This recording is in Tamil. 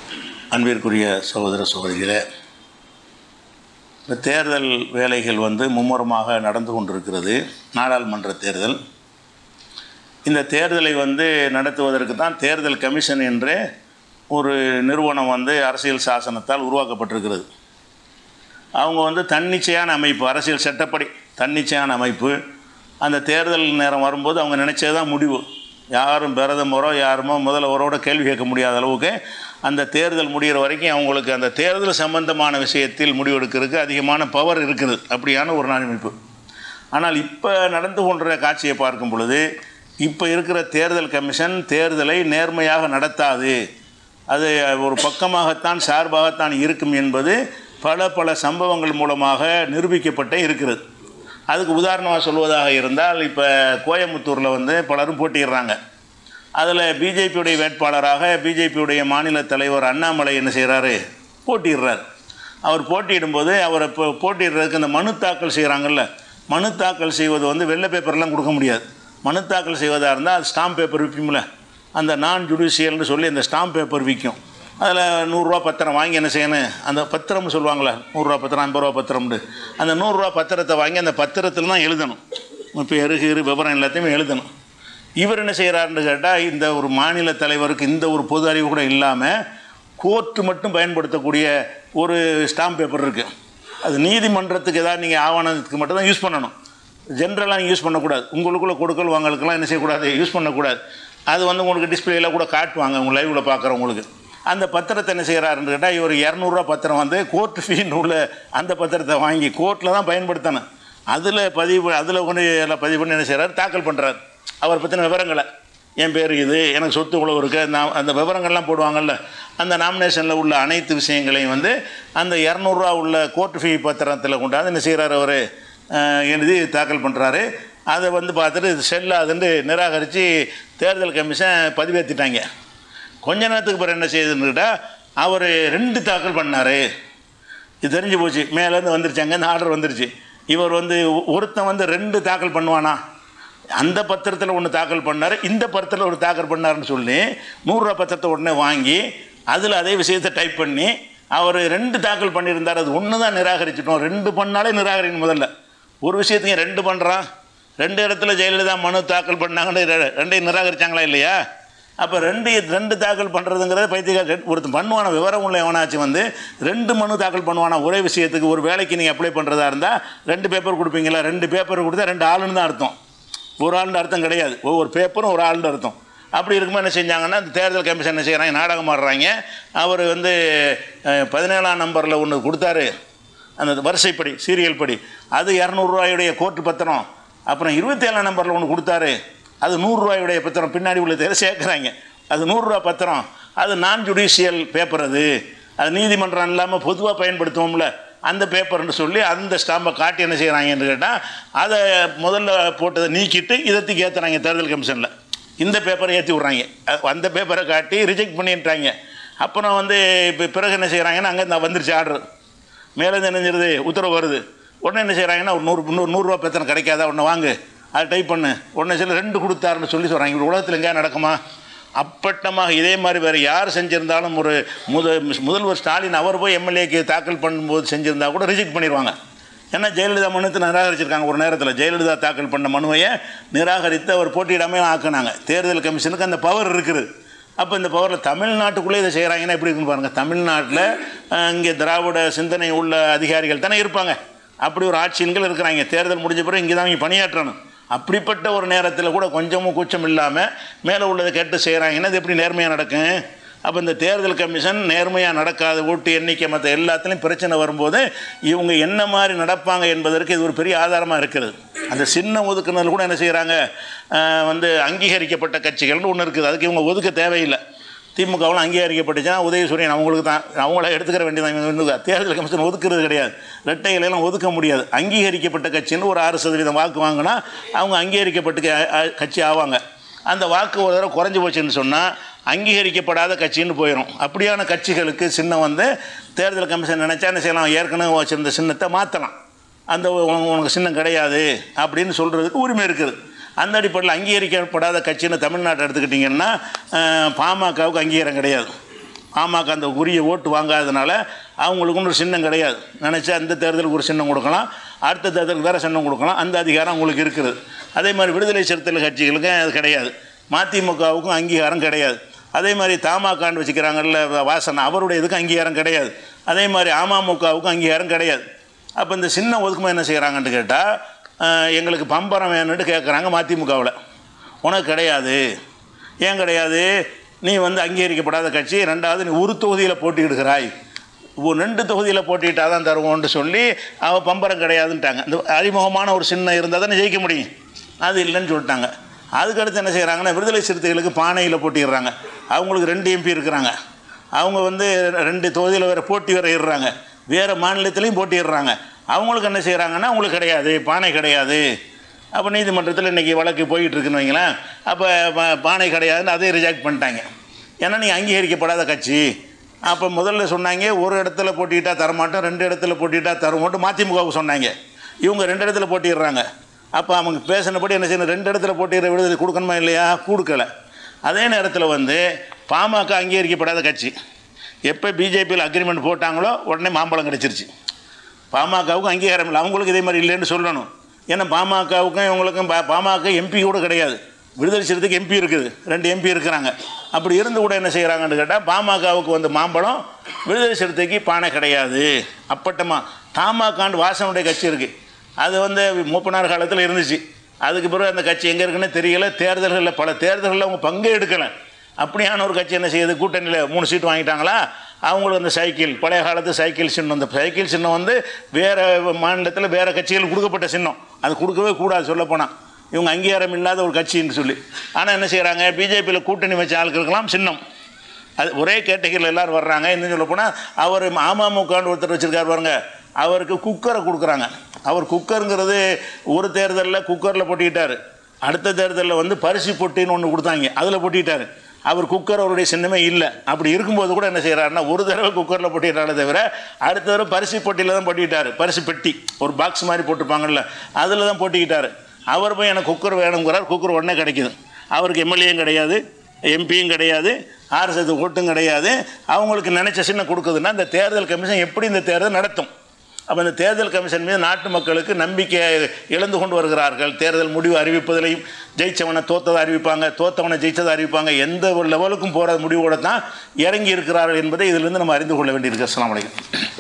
அன்பிற்குரிய சகோதர சகோதரிகளே இந்த தேர்தல் வேலைகள் வந்து மும்முரமாக நடந்து கொண்டிருக்கிறது நாடாளுமன்ற தேர்தல் இந்த தேர்தலை வந்து நடத்துவதற்கு தான் தேர்தல் கமிஷன் என்ற ஒரு நிறுவனம் வந்து அரசியல் சாசனத்தால் உருவாக்கப்பட்டிருக்கிறது அவங்க வந்து தன்னிச்சையான அமைப்பு அரசியல் சட்டப்படி தன்னிச்சையான அமைப்பு அந்த தேர்தல் நேரம் வரும்போது அவங்க நினச்சது தான் முடிவு யாரும் பிரதமரோ யாருமோ முதல்வரோட கேள்வி கேட்க முடியாத அளவுக்கு அந்த தேர்தல் முடிகிற வரைக்கும் அவங்களுக்கு அந்த தேர்தல் சம்பந்தமான விஷயத்தில் முடிவெடுக்கிறதுக்கு அதிகமான பவர் இருக்குது அப்படியான ஒரு அமைப்பு ஆனால் இப்போ நடந்து கொண்ட காட்சியை பார்க்கும் பொழுது இப்போ இருக்கிற தேர்தல் கமிஷன் தேர்தலை நேர்மையாக நடத்தாது அது ஒரு பக்கமாகத்தான் சார்பாகத்தான் இருக்கும் என்பது பல பல சம்பவங்கள் மூலமாக நிரூபிக்கப்பட்டே இருக்கிறது அதுக்கு உதாரணமாக சொல்வதாக இருந்தால் இப்போ கோயம்புத்தூரில் வந்து பலரும் போட்டிடுறாங்க அதில் பிஜேபியுடைய வேட்பாளராக பிஜேபியுடைய மாநில தலைவர் அண்ணாமலை என்ன செய்கிறாரு போட்டிடுறார் அவர் போட்டியிடும்போது அவர் இப்போ போட்டிடுறதுக்கு இந்த மனு தாக்கல் செய்கிறாங்கல்ல மனு தாக்கல் செய்வது வந்து வெள்ளை பேப்பர்லாம் கொடுக்க முடியாது மனு தாக்கல் செய்வதாக இருந்தால் அது ஸ்டாம்ப் பேப்பர் விற்கும்ல அந்த நான் ஜுடிஷியல்னு சொல்லி அந்த ஸ்டாம்ப் பேப்பர் விற்கும் அதில் நூறுரூவா பத்திரம் வாங்கி என்ன செய்யணும் அந்த பத்திரம்னு சொல்லுவாங்களே நூறுரூவா பத்திரம் ஐம்பது ரூபா பத்திரம்னு அந்த நூறுரூவா பத்திரத்தை வாங்கி அந்த பத்திரத்தில் தான் எழுதணும் இப்போ எருகு விவரம் எல்லாத்தையுமே எழுதணும் இவர் என்ன செய்கிறாருன்னு கேட்டால் இந்த ஒரு மாநில தலைவருக்கு இந்த ஒரு பொது அறிவு கூட இல்லாமல் கோர்ட்டு மட்டும் பயன்படுத்தக்கூடிய ஒரு ஸ்டாம்ப் பேப்பர் இருக்குது அது நீதிமன்றத்துக்கு ஏதாவது நீங்கள் ஆவணத்துக்கு மட்டும் தான் யூஸ் பண்ணணும் ஜென்ரலாக நீங்கள் யூஸ் பண்ணக்கூடாது உங்களுக்குள்ள கொடுக்கல் வாங்கலுக்கெல்லாம் என்ன செய்யக்கூடாது யூஸ் பண்ணக்கூடாது அது வந்து உங்களுக்கு டிஸ்பிளேயில் கூட காட்டுவாங்க உங்கள் லைவில் பார்க்குறவங்களுக்கு அந்த பத்திரத்தை என்ன செய்கிறாருன்னு கேட்டால் இவர் இரநூறுவா பத்திரம் வந்து கோர்ட் ஃபீன் உள்ள அந்த பத்திரத்தை வாங்கி கோர்ட்டில் தான் பயன்படுத்தணும் அதில் பதிவு அதில் கொண்டு எல்லாம் பதிவு பண்ணி என்ன செய்கிறாரு தாக்கல் பண்ணுறாரு அவர் பற்றின விவரங்களை என் பேர் இது எனக்கு சொத்து இவ்வளவு இருக்குது நான் அந்த விவரங்கள்லாம் போடுவாங்கல்ல அந்த நாமினேஷனில் உள்ள அனைத்து விஷயங்களையும் வந்து அந்த இரநூறுவா உள்ள கோர்ட் ஃபீ பத்திரத்தில் கொண்டாந்து என்ன செய்கிறார் அவர் எழுதி தாக்கல் பண்ணுறாரு அதை வந்து பார்த்துட்டு இது செல்லாதுன்னு நிராகரித்து தேர்தல் கமிஷன் பதிவேற்றிட்டாங்க கொஞ்ச நேரத்துக்கு பிறகு என்ன செய்யுதுன்னுக்கிட்டா அவர் ரெண்டு தாக்கல் பண்ணார் இது தெரிஞ்சு போச்சு மேலேருந்து வந்துருச்சு அங்கேருந்து ஆர்டர் வந்துருச்சு இவர் வந்து ஒருத்தன் வந்து ரெண்டு தாக்கல் பண்ணுவானா அந்த பத்திரத்தில் ஒன்று தாக்கல் பண்ணார் இந்த பத்திரத்தில் ஒரு தாக்கல் பண்ணாருன்னு சொல்லி நூறுரூவா பத்திரத்தை உடனே வாங்கி அதில் அதே விஷயத்தை டைப் பண்ணி அவர் ரெண்டு தாக்கல் பண்ணியிருந்தார் அது ஒன்று தான் நிராகரிச்சிட்டோம் ரெண்டு பண்ணாலே நிராகரிக்கணும் முதல்ல ஒரு விஷயத்தையும் ரெண்டு பண்ணுறான் ரெண்டு இடத்துல ஜெயலலிதா மனு தாக்கல் பண்ணாங்கன்னு ரெ- ரெண்டையும் நிராகரிச்சாங்களா இல்லையா அப்போ ரெண்டு ரெண்டு தாக்கல் பண்ணுறதுங்கிறது பைத்தியக்கார ஒருத்தன் பண்ணுவான விவரம் உள்ள எவனாச்சு வந்து ரெண்டு மனு தாக்கல் பண்ணுவானா ஒரே விஷயத்துக்கு ஒரு வேலைக்கு நீங்கள் அப்ளை பண்ணுறதா இருந்தால் ரெண்டு பேப்பர் கொடுப்பீங்களா ரெண்டு பேப்பர் கொடுத்தா ரெண்டு ஆளுன்னு தான் அர்த்தம் ஒரு ஆளுன்னு அர்த்தம் கிடையாது ஒவ்வொரு பேப்பரும் ஒரு ஆளுன்னு அர்த்தம் அப்படி இருக்கும்போது என்ன செஞ்சாங்கன்னா இந்த தேர்தல் கமிஷன் என்ன செய்கிறாங்க நாடகம் ஆடுறாங்க அவர் வந்து அஹ், பதினேழாம் நம்பரில் ஒன்று கொடுத்தாரு அந்த வரிசைப்படி சீரியல் படி அது இரநூறுவாயுடைய கோர்ட்டு பத்திரம் அப்புறம் இருபத்தேழாம் நம்பரில் ஒன்று கொடுத்தாரு அது நூறுரூவாயுடைய பத்திரம் பின்னாடி உள்ள தேர் சேர்க்குறாங்க அது நூறுரூவா பத்திரம் அது நான் ஜுடிஷியல் பேப்பர் அது அது நீதிமன்றம் இல்லாமல் பொதுவாக பயன்படுத்துவோம்ல அந்த பேப்பர்னு சொல்லி அந்த ஸ்டாம்பை காட்டி என்ன செய்கிறாங்கன்னு கேட்டால் அதை முதல்ல போட்டதை நீக்கிட்டு இதத்துக்கு ஏற்றுறாங்க தேர்தல் கமிஷனில் இந்த பேப்பரை ஏற்றி விட்றாங்க அ- அந்த பேப்பரை காட்டி ரிஜெக்ட் பண்ணிட்டாங்க அப்புறம் வந்து இப்போ பிறகு என்ன செய்கிறாங்கன்னா அங்கே இந்த வந்துருச்சு ஆர்டர் மேலேருந்து நினைஞ்சிருது உத்தரவு வருது உடனே என்ன செய்கிறாங்கன்னா ஒரு நூறு நூறு நூறுரூவா பிரச்சனை கிடைக்காதா ஒன்று வாங்கு அதை டைப் பண்ணு உடனே சில ரெண்டு கொடுத்தாருன்னு சொல்லி சொல்கிறாங்க இப்படி உலகத்தில் எங்கேயா நடக்குமா அப்பட்டமாக இதே மாதிரி வேறு யார் செஞ்சுருந்தாலும் ஒரு முத முதல்வர் ஸ்டாலின் அவர் போய் எம்எல்ஏக்கு தாக்கல் பண்ணும்போது செஞ்சுருந்தா கூட ரிஜெக்ட் பண்ணிடுவாங்க ஏன்னா ஜெயலலிதா மனுத்தை நிராகரிச்சிருக்காங்க ஒரு நேரத்தில் ஜெயலலிதா தாக்கல் பண்ண மனுவையை நிராகரித்து அவர் போட்டியிடாமல் ஆக்குனாங்க தேர்தல் கமிஷனுக்கு அந்த பவர் இருக்குது அப்போ இந்த பவரில் தமிழ்நாட்டுக்குள்ளே இதை செய்கிறாங்கன்னா எப்படி இருக்குன்னு பாருங்கள் தமிழ்நாட்டில் அஹ், இங்கே திராவிட சிந்தனை உள்ள அதிகாரிகள் தானே இருப்பாங்க அப்படி ஒரு ஆட்சியன்கள் இருக்கிறாங்க தேர்தல் முடிஞ்ச பிறகு இங்கே தான் அவங்க பணியாற்றணும் அப்படிப்பட்ட ஒரு நேரத்தில் கூட கொஞ்சமும் கூச்சம் இல்லாமல் மேலே உள்ளதை கேட்டு செய்கிறாங்கன்னா இது எப்படி நேர்மையாக நடக்கும் அப்போ இந்த தேர்தல் கமிஷன் நேர்மையாக நடக்காத ஓட்டு எண்ணிக்கை மற்ற எல்லாத்துலேயும் பிரச்சனை வரும்போது இவங்க என்ன மாதிரி நடப்பாங்க என்பதற்கு இது ஒரு பெரிய ஆதாரமாக இருக்கிறது அந்த சின்ன ஒதுக்குனதில் கூட என்ன செய்கிறாங்க வந்து அங்கீகரிக்கப்பட்ட கட்சிகள்னு ஒன்று இருக்குது அதுக்கு இவங்க ஒதுக்க தேவையில்லை திமுகவில் அங்கீகரிக்கப்பட்டுச்சுன்னா உதயசூரியன் அவங்களுக்கு தான் அவங்கள எடுத்துக்கிற வேண்டியதான் தேர்தல் கமிஷன் ஒதுக்குறது கிடையாது ரெட்டை இலையெல்லாம் ஒதுக்க முடியாது அங்கீகரிக்கப்பட்ட கட்சின்னு ஒரு ஆறு சதவீதம் வாக்கு வாங்கினா அவங்க அங்கீகரிக்கப்பட்ட க- அ- கட்சி ஆவாங்க அந்த வாக்கு ஒரு தடவை குறைஞ்சி போச்சுன்னு சொன்னால் அங்கீகரிக்கப்படாத கட்சின்னு போயிடும் அப்படியான கட்சிகளுக்கு சின்னம் வந்து தேர்தல் கமிஷன் நினச்சா என்ன செய்யலாம் ஏற்கனவே வச்சிருந்த சின்னத்தை மாற்றலாம் அந்த உனக்கு உனக்கு சின்னம் கிடையாது அப்படின்னு சொல்கிறதுக்கு உரிமை இருக்குது அந்த அடிப்படையில் அங்கீகரிக்கப்படாத கட்சின்னு தமிழ்நாட்டை எடுத்துக்கிட்டிங்கன்னா அஹ், பாமகவுக்கு அங்கீகாரம் கிடையாது பாமக அந்த உரிய ஓட்டு வாங்காததுனால அவங்களுக்கு ஒரு சின்னம் கிடையாது நினச்சா அந்த தேர்தலுக்கு ஒரு சின்னம் கொடுக்கலாம் அடுத்த தேர்தலுக்கு வேறு சின்னம் கொடுக்கலாம் அந்த அதிகாரம் அவங்களுக்கு இருக்குது அதே மாதிரி விடுதலை சிறுத்தைகள் கட்சிகளுக்கும் அது கிடையாது மதிமுகவுக்கும் அங்கீகாரம் கிடையாது அதே மாதிரி தமாகான்னு வச்சுக்கிறாங்கல்ல வாசன் அவருடைய இதுக்கும் அங்கீகாரம் கிடையாது அதே மாதிரி அமமுகவுக்கும் அங்கீகாரம் கிடையாது அப்போ இந்த சின்ன ஒதுக்குமா என்ன செய்கிறாங்கன்னு கேட்டால் எங்களுக்கு பம்பரம் வேணும்னு கேட்குறாங்க மதிமுகவில் உனக்கு கிடையாது ஏன் கிடையாது நீ வந்து அங்கீகரிக்கப்படாத கட்சி ரெண்டாவது நீ ஒரு தொகுதியில் போட்டியிடுகிறாய் ஒரு ரெண்டு தொகுதியில் போட்டியிட்டா தான் தருவோம்னு சொல்லி அவள் பம்பரம் கிடையாதுன்ட்டாங்க இந்த அறிமுகமான ஒரு சின்னம் இருந்தால் தானே ஜெயிக்க முடியும் அது இல்லைன்னு சொல்லிட்டாங்க அதுக்கடுத்து என்ன செய்கிறாங்கன்னா விடுதலை சிறுத்தைகளுக்கு பானையில் போட்டிடுறாங்க அவங்களுக்கு ரெண்டு எம்பி இருக்கிறாங்க அவங்க வந்து ரெண்டு தொகுதியில் வேறு போட்டி வேறு இடுறாங்க வேறு மாநிலத்திலையும் போட்டிடுறாங்க அவங்களுக்கு என்ன செய்கிறாங்கன்னா அவங்களுக்கு கிடையாது பானை கிடையாது அப்போ நீதிமன்றத்தில் இன்றைக்கி வழக்கு போயிட்டு இருக்குன்னு வைங்களேன் அப்போ பா- பானை கிடையாதுன்னு அதையும் ரிஜெக்ட் பண்ணிட்டாங்க ஏன்னா நீங்கள் அங்கீகரிக்கப்படாத கட்சி அப்போ முதல்ல சொன்னாங்க ஒரு இடத்துல போட்டிட்டா தரமாட்டோம் ரெண்டு இடத்துல போட்டிட்டா தருவோம்ட்டு மதிமுகவுக்கு சொன்னாங்க இவங்க ரெண்டு இடத்துல போட்டிடுறாங்க அப்போ அவங்க பேசினபடி என்ன செய்யணும் ரெண்டு இடத்துல போட்டிடுற விடுதலை கொடுக்கணுமா இல்லையா கொடுக்கல அதே நேரத்தில் வந்து பாமக அங்கீகரிக்கப்படாத கட்சி எப்போ பிஜேபியில் அக்ரிமெண்ட் போட்டாங்களோ உடனே மாம்பழம் கிடச்சிருச்சு பாமகவுக்கும் அங்கீகாரம் இல்லை அவங்களுக்கு இதே மாதிரி இல்லைன்னு சொல்லணும் ஏன்னா பாமகவுக்கும் இவங்களுக்கும் பா- பாமக எம்பி கூட கிடையாது விடுதலை சிறுத்தைக்கு எம்பி இருக்குது ரெண்டு எம்பி இருக்கிறாங்க அப்படி இருந்து கூட என்ன செய்கிறாங்கன்னு கேட்டால் பாமகவுக்கு வந்து மாம்பழம் விடுதலை சிறுத்தைக்கு பானை கிடையாது அப்பட்டமா தாமாக்காண்டு வாசனுடைய கட்சி இருக்குது அது வந்து மூப்பனார் காலத்தில் இருந்துச்சு அதுக்கு பிறகு அந்த கட்சி எங்கே இருக்குன்னு தெரியல தேர்தல்களில் பல தேர்தல்களில் அவங்க பங்கே எடுக்கலை அப்படியான ஒரு கட்சி என்ன செய்யுது கூட்டணியில் மூணு சீட்டு வாங்கிட்டாங்களா அவங்களுக்கு அந்த சைக்கிள் பழைய காலத்து சைக்கிள் சின்னம் அந்த சைக்கிள் சின்னம் வந்து வேறு மாநிலத்தில் வேறு கட்சிகளுக்கு கொடுக்கப்பட்ட சின்னம் அது கொடுக்கவே கூடாது சொல்லப்போனால் இவங்க அங்கீகாரம் இல்லாத ஒரு கட்சின்னு சொல்லி ஆனால் என்ன செய்கிறாங்க பிஜேபியில் கூட்டணி வச்ச ஆளுக்கெல்லாம் சின்னம் அது ஒரே கேட்டகரியில் எல்லாரும் வர்றாங்க இன்னும் சொல்ல போனால் அவர் அமமுகன்னு ஒருத்தர் வச்சுருக்கார் பாருங்க அவருக்கு குக்கரை கொடுக்குறாங்க அவர் குக்கருங்கிறது ஒரு தேர்தலில் குக்கரில் போட்டிக்கிட்டார் அடுத்த தேர்தலில் வந்து பரிசு பொட்டின்னு ஒன்று கொடுத்தாங்க அதில் போட்டிக்கிட்டார் அவர் குக்கர் அவருடைய சின்னமே இல்லை அப்படி இருக்கும்போது கூட என்ன செய்கிறாருன்னா ஒரு தடவை குக்கரில் போட்டிட்டாலே தவிர அடுத்த தடவை பரிசு பொட்டியில் தான் போட்டிக்கிட்டார் பரிசு பெட்டி ஒரு பாக்ஸ் மாதிரி போட்டிருப்பாங்கல்ல அதில் தான் போட்டிக்கிட்டார் அவர் போய் எனக்கு குக்கர் வேணுங்கிறார் குக்கர் உடனே கிடைக்குது அவருக்கு எம்எல்ஏயும் கிடையாது எம்பியும் கிடையாது ஆர்எஸ்எஸ் ஓட்டும் கிடையாது அவங்களுக்கு நினைச்ச சின்ன கொடுக்குதுன்னா இந்த தேர்தல் கமிஷன் எப்படி இந்த தேர்தல் நடத்தும் அப்போ இந்த தேர்தல் கமிஷன் மீது நாட்டு மக்களுக்கு நம்பிக்கை இழந்து கொண்டு வருகிறார்கள் தேர்தல் முடிவு அறிவிப்பதிலையும் ஜெயிச்சவனை தோத்ததை அறிவிப்பாங்க தோத்தவனை ஜெயிச்சதை அறிவிப்பாங்க எந்த ஒரு லெவலுக்கும் போகிற முடிவோடு தான் இறங்கி இருக்கிறார்கள் என்பதை இதிலிருந்து நம்ம அறிந்து கொள்ள வேண்டியிருக்கு அஸ்ஸலாமு அலைக்கும்